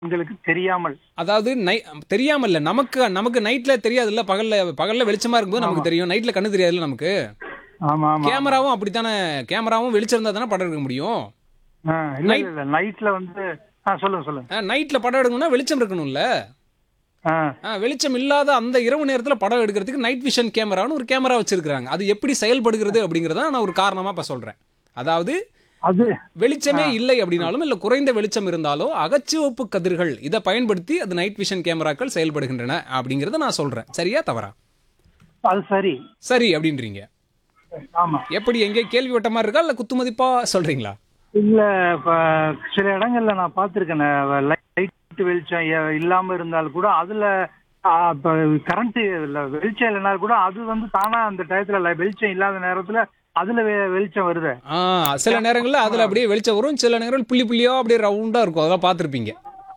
எங்களுக்கு தெரியாமல் அதாவது நை தெரியாம இல்ல நமக்கு நமக்கு நைட்ல தெரியாதுல்ல பகல்ல பகல்ல வெளிச்சமா இருக்கும்போது நமக்கு தெரியும் நைட்ல கண்ணு தெரியாதுல்ல நமக்கு ஆமா ஆமா கேமராவும் அப்படித்தானே கேமராவும் வெளிச்சம் இருந்தா தானே படம் எடுக்க முடியும் ஆ, இல்ல இல்ல இல்ல நைட்ல வந்து ஆ சொல்லுங்க சொல்லுங்க நைட்ல படம் எடுக்கணும்னா வெளிச்சம் இருக்கணும்ல ஆ ஆ, வெளிச்சம் இல்லாத அந்த இரவு நேரத்துல படம் எடுக்கிறதுக்கு நைட் விஷன் கேமரான்னு ஒரு கேமரா வச்சிருக்காங்க அது எப்படி செயல்படுகிறது அப்படிங்கறத நான் ஒரு காரணமா இப்ப சொல்றேன் அதாவது அது வெளிச்சமே இல்லை அப்படின்னாலும் இல்ல குறைந்த வெளிச்சம் இருந்தாலும் அகச்சிவப்பு கதிர்கள் இதை பயன்படுத்தி அது நைட் விஷன் கேமராக்கள் செயல்படுகின்றன அப்படிங்கறத நான் சொல்றேன் சரியா தவறா அது சரி சரி அப்படின்றீங்க ஆமா எப்படி எங்கே கேள்வி வட்ட மாதிரி இருக்கா இல்ல குத்து மதிப்பா சொல்றீங்களா இல்ல இப்ப சில இடங்கள்ல நான் பார்த்திருக்கேன் லைட் வெளிச்சம் எ- இல்லாம இருந்தாலும் கூட அதுல ஆ, இப்ப கரண்ட் வெளிச்சம் இல்லைனாலும் கூட அது வந்து தானா அந்த டயத்துல ல- வெளிச்சம் இல்லாத நேரத்துல அதுல வெ- வெளிச்சம் வருது ஆ சில நேரங்கள்ல அதுல அப்படியே வெளிச்சம் வரும் சில நேரங்கள் புள்ளி புள்ளியா அப்படியே ரவுண்டா இருக்கும் அதெல்லாம் பார்த்திருப்பீங்க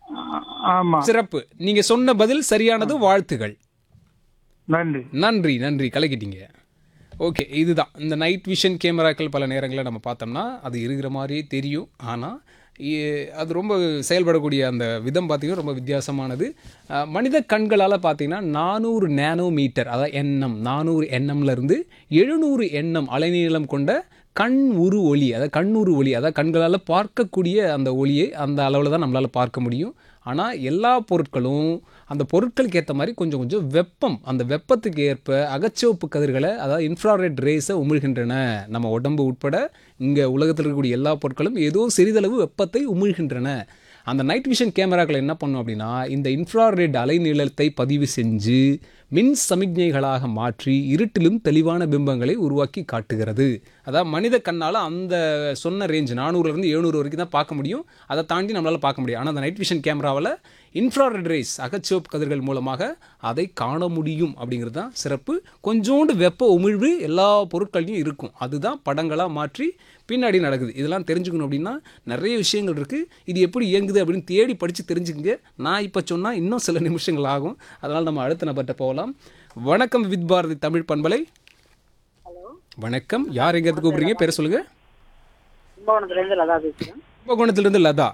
ஆமா சிறப்பு நீங்க சொன்ன பதில் சரியானது வாழ்த்துகள் நன்றி நன்றி நன்றி கலக்கிட்டீங்க ஓகே இதுதான் இந்த நைட் விஷன் கேமராக்கள் பல நேரங்களில் நம்ம பார்த்தோம்னா அது இருக்கிற மாதிரியே தெரியும் ஆனால் அது ரொம்ப செயல்படக்கூடிய அந்த விதம் பார்த்திங்கன்னா ரொம்ப வித்தியாசமான அஹ், மனித கண்களால் பார்த்தீங்கன்னா நானூறு நேனோ மீட்டர் அதாவது எண்ணம் நானூறு எண்ணம்லேருந்து எழுநூறு எண்ணம் அலைநீளம் கொண்ட கண் உரு ஒளி அதாவது கண்ணுரு ஒளி அதாவது கண்களால் பார்க்கக்கூடிய அந்த ஒளியை அந்த அளவில் தான் நம்மளால் பார்க்க முடியும் ஆனால் எல்லா பொருட்களும் அந்த பொருட்களுக்கு ஏற்ற மாதிரி கொஞ்சம் கொஞ்சம் வெப்பம் அந்த வெப்பத்துக்கு ஏற்ப அகச்சிவப்பு கதிர்களை அதாவது இன்ஃப்ராரெட் ரேஸை உமிழ்கின்றன நம்ம உடம்பு உட்பட இங்கே உலகத்தில் இருக்கக்கூடிய எல்லா பொருட்களும் ஏதோ சிறிதளவு வெப்பத்தை உமிழ்கின்றன அந்த நைட் விஷன் கேமராக்கள் என்ன பண்ணும் அப்படின்னா இந்த இன்ஃப்ராரெட் அலைநீளத்தை பதிவு செஞ்சு மின் சமிக்ஞைகளாக மாற்றி இருட்டிலும் தெளிவான பிம்பங்களை உருவாக்கி காட்டுகிறது அதாவது மனித கண்ணால் அந்த சொன்ன ரேஞ்ச் நானூறுலேருந்து எழுநூறு வரைக்கும் தான் பார்க்க முடியும் அதை தாண்டி நம்மளால் பார்க்க முடியும் ஆனால் அந்த நைட் விஷன் கேமராவில் இன்ஃப்ராரெட் ரேஸ் அகச்சிவப்பு கதிர்கள் மூலமாக அதை காண முடியும் அப்படிங்கிறது தான் சிறப்பு கொஞ்சோண்டு வெப்ப உமிழ்வு எல்லா பொருட்களையும் இருக்கும் அதுதான் படங்களாக மாற்றி பின்னாடி நடக்குது இதெல்லாம் தெரிஞ்சுக்கணும் அப்படின்னா நிறைய விஷயங்கள் இருக்குது இது எப்படி இயங்குது அப்படின்னு தேடி படித்து தெரிஞ்சுக்கங்க நான் இப்போ சொன்னால் இன்னும் சில நிமிஷங்கள் ஆகும் அதனால் நம்ம அடுத்த நபர்கிட்ட போகலாம் வணக்கம் வித் பாரதி தமிழ் பண்பலை வணக்கம் யார் எங்கேருந்து கூப்பிடுறீங்க பேர் சொல்லுங்கள் கும்பகோணத்துலேருந்து லதா பேசுகிறேன் கும்பகோணத்துலேருந்து லதா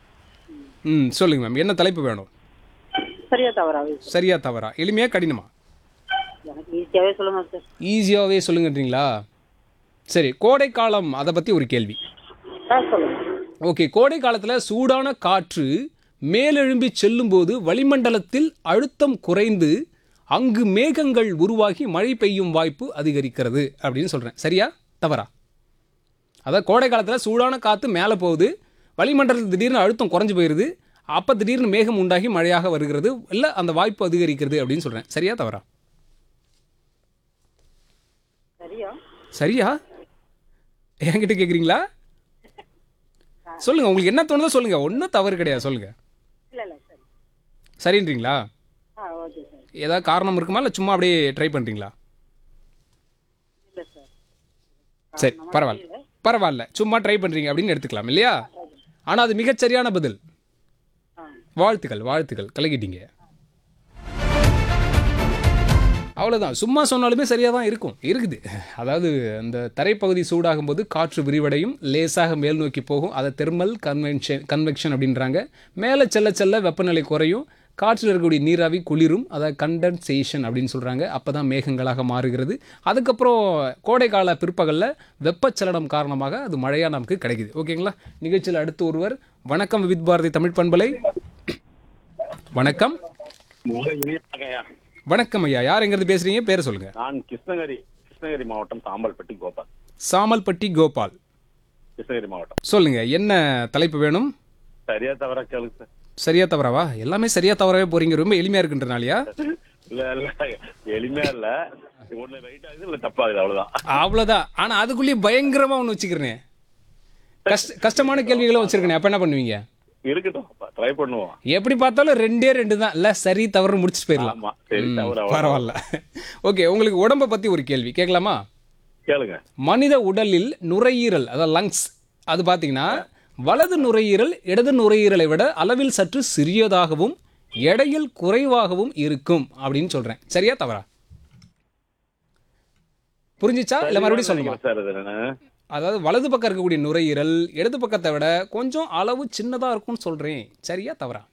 ம் சொல்லுங்கள் மேம் என்ன தலைப்பு வேணும் சரியா தவறா பேசுகிறேன் சரியா தவறா எளிமையா கடினமா எனக்கு ஈஸியாகவே சொல்லுங்கள் சார் ஈஸியாகவே சொல்லுங்கன்றீங்களா சரி கோடை காலம் அதை பற்றி ஒரு கேள்வி சார் சொல்லுங்கள் ஓகே கோடை காலத்தில் சூடான காற்று மேலெழும்பி செல்லும்போது வளிமண்டலத்தில் அழுத்தம் குறைந்து அங்கு மேகங்கள் உருவாகி மழை பெய்யும் வாய்ப்பு அதிகரிக்கிறது அப்படின்னு சொல்கிறேன் சரியா தவறா அதாவது கோடை காலத்தில் சூடான காற்று மேலே போகுது வளிமண்டலத்தில் திடீர்னு அழுத்தம் குறைஞ்சு போயிடுது அப்போ திடீர்னு மேகம் உண்டாகி மழையாக வருகிறது இல்லை அந்த வாய்ப்பு அதிகரிக்கிறது அப்படின்னு சொல்கிறேன் சரியா தவறா சரியா சரியா என்கிட்ட கேட்குறீங்களா சொல்லுங்க உங்களுக்கு என்ன தோணுதோ சொல்லுங்க ஒன்றும் தவறு கிடையாது சொல்லுங்க இல்லை இல்லை சரி சரின்றீங்களா ஆ ஓகே சார் ஏதாவது காரணம் இருக்குமா இல்லை சும்மா அப்படியே ட்ரை பண்ணுறீங்களா இல்லை சார் சரி பரவாயில்ல பரவாயில்ல சும்மா ட்ரை பண்ணுறீங்க அப்படின்னு எடுத்துக்கலாம் இல்லையா ஆனால் அது மிகச் சரியான பதில் ஆ வாழ்த்துக்கள் வாழ்த்துக்கள் கலக்கிட்டீங்க அவ்வளோதான் சும்மா சொன்னாலுமே சரியாக தான் இருக்கும் இருக்குது அதாவது அந்த தரைப்பகுதி சூடாகும் போது காற்று விரிவடையும் லேசாக மேல் நோக்கி போகும் அதை தெர்மல் கன்வென்ஷன் கன்வெக்ஷன் அப்படின்றாங்க மேலே செல்ல செல்ல வெப்பநிலை குறையும் காற்றில் இருக்கக்கூடிய நீராவி குளிரும் அதை கண்டன்சேஷன் அப்படின்னு சொல்கிறாங்க அப்போ தான் மேகங்களாக மாறுகிறது அதுக்கப்புறம் கோடைக்கால பிற்பகலில் வெப்பச்சலனம் காரணமாக அது மழையாக நமக்கு கிடைக்குது ஓகேங்களா நிகழ்ச்சியில் அடுத்து ஒருவர் வணக்கம் வித் பாரதி தமிழ் பண்பலை வணக்கம் வணக்கம் ஐயா யார் எங்கிறது பேசுறீங்க பேரை சொல்லுங்க நான் கிருஷ்ணகிரி கிருஷ்ணகிரி மாவட்டம் சாம்பல்பட்டி கோபால் சாமல்பட்டி கோபால் கிருஷ்ணகிரி மாவட்டம் சொல்லுங்க என்ன தலைப்பு வேணும் சரியா தவறா கேளுங்க சார் சரியா தவறாவா எல்லாமே சரியா தவறாவே போறீங்க ரொம்ப எளிமையா இருக்குன்றனாலயா இல்ல இல்ல எளிமையா இல்ல ஒண்ணு ரைட் ஆகுது இல்ல தப்பாகுது அவ்வளவுதான் அவ்வளவுதான் ஆனா அதுக்குள்ளேயே பயங்கரமா ஒண்ணு வச்சுக்கிறேன் கஷ்ட கஷ்டமான கேள்விகளும் வச்சிருக்கேன் அப்ப என்ன பண்ணுவீங்க இருக்கட்டும் ட்ரை பண்ணுவோம் எப்படி பார்த்தாலும் ரெண்டே ரெண்டு தான் இல்ல சரி தவறு முடிச்சுட்டு போயிடலாம் ஆமா சரி ம், தவறு அவ்வளவுதான். பரவாயில்ல ஓகே உங்களுக்கு உடம்ப பத்தி ஒரு கேள்வி கேட்கலாமா கேளுங்க மனித உடலில் நுரையீரல் அதாவது லங்ஸ் அது பார்த்தீங்கன்னா வலது நுரையீரல் இடது நுரையீரலை விட அளவில் சற்று சிறியதாகவும் எடையில் குறைவாகவும் இருக்கும் அப்படின்னு சொல்றேன் சரியா தவறா புரிஞ்சிச்சா இல்ல மறுபடியும் சொல்லணுமா சார் இது நானு. அதாவது வலது பக்கம் இருக்கக்கூடிய நுரையீரல் இடது பக்கத்தை விட கொஞ்சம் அளவு சின்னதா இருக்கும்னு சொல்றேன் சரியா தவறா